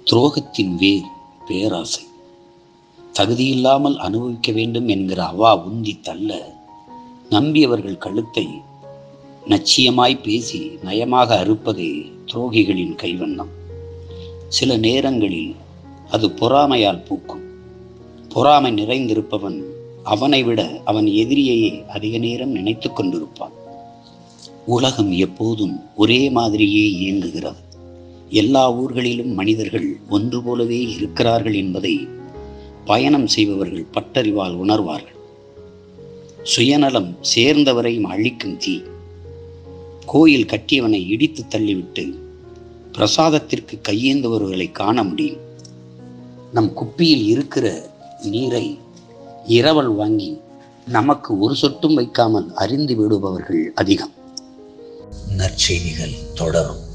துரோகத்தின் வேர் பேராசை தகுதியில்லாமல் அனுபவிக்க வேண்டும் என்கிற அவா உந்தி தள்ள நம்பியவர்கள் கழுத்தை நச்சியமாய் பேசி நயமாக அறுப்பதே துரோகிகளின் கைவண்ணம் சில நேரங்களில் அது பொறாமையால் பூக்கும் பொறாமை நிறைந்திருப்பவன் அவனை விட அவன் எதிரியையே அதிக நேரம் நினைத்து கொண்டிருப்பான் உலகம் எப்போதும் ஒரே மாதிரியே இயங்குகிறது எல்லா ஊர்களிலும் மனிதர்கள் ஒன்று போலவே இருக்கிறார்கள் என்பதை பயணம் செய்பவர்கள் பட்டறிவால் உணர்வார்கள் சுயநலம் சேர்ந்தவரையும் அழிக்கும் தீ கோயில் கட்டியவனை இடித்து தள்ளிவிட்டு பிரசாதத்திற்கு கையேந்தவர்களை காண முடியும் நம் குப்பியில் இருக்கிற நீரை இரவல் வாங்கி நமக்கு ஒரு சொட்டும் வைக்காமல் அறிந்து விடுபவர்கள் அதிகம் நற்செய்திகள் தொடரும்